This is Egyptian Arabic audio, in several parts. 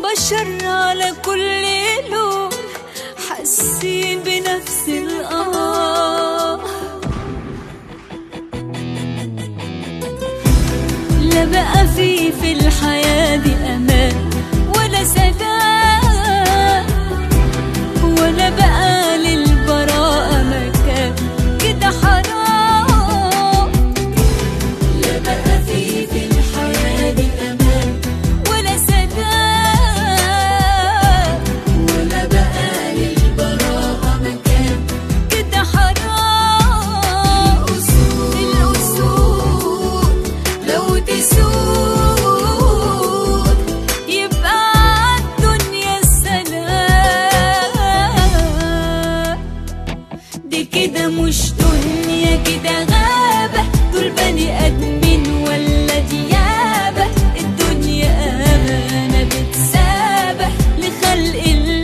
بشر على كل لون حاسين بنفس الآه لا بقى في في الحياة دي أمان ولا سلام ولا بقى للبراءة مكان كده حرام لا بقى في في الحياة دي أمان ولا سلام ولا بقى للبراءة مكان كده حرام الأسود لو تسود يبقى الدنيا السلام دي كده مش دنيا كده غابة دول بني آدمين ولا ديابة الدنيا أمانة بتسابح لخلق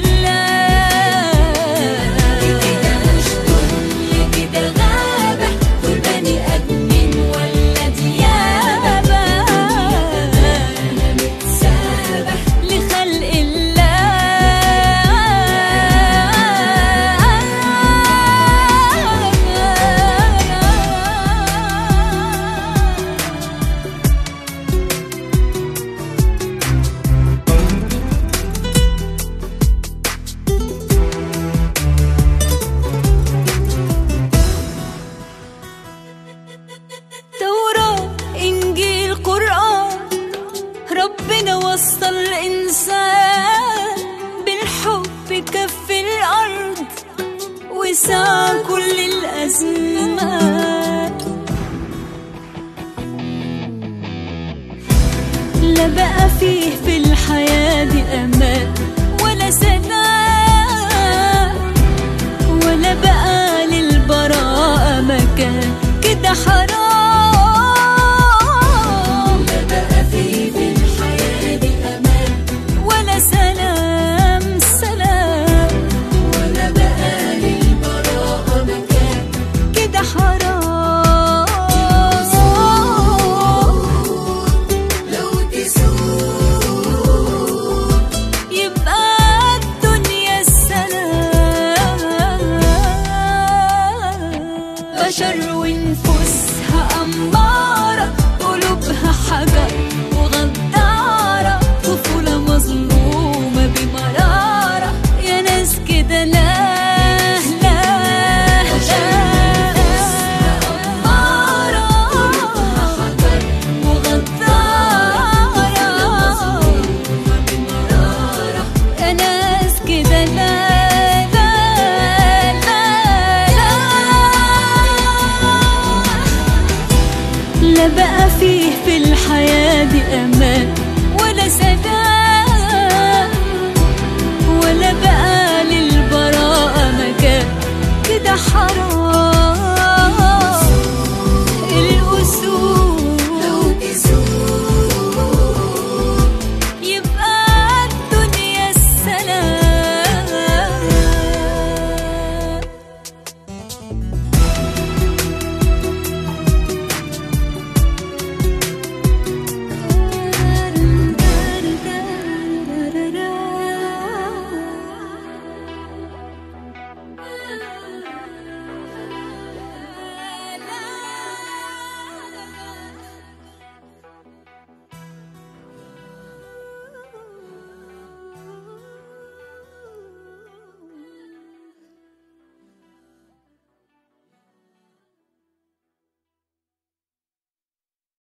الله دي كده مش دنيا كده غابة دول بني آدمين ولا ديابة أمانة بتسابح لخلق الله توراة إنجيل قرآن ربنا وصل الإنسان بالحب كف الأرض وسع كل الأزمان لا بقى فيه في الحياة دي أمان ولا سلام ولا بقى للبراءة مكان كده حرام لا بقى في في الحياة دي أمان ولا سلام سلام ولا بقى للبراءة مكان كده حرام لو تسود يبقى الدنيا السلام بشر ونفوسها أمارة قلوبها حجر وغدارة طفولة مظلومة بمرارة يا ناس كده لا لا أمارة وغدارة يا ناس كده لا لا لا لا لا بقى فيه في الحياة دي أمان ولا سلام ولا بقى للبراءة مكان كده حرام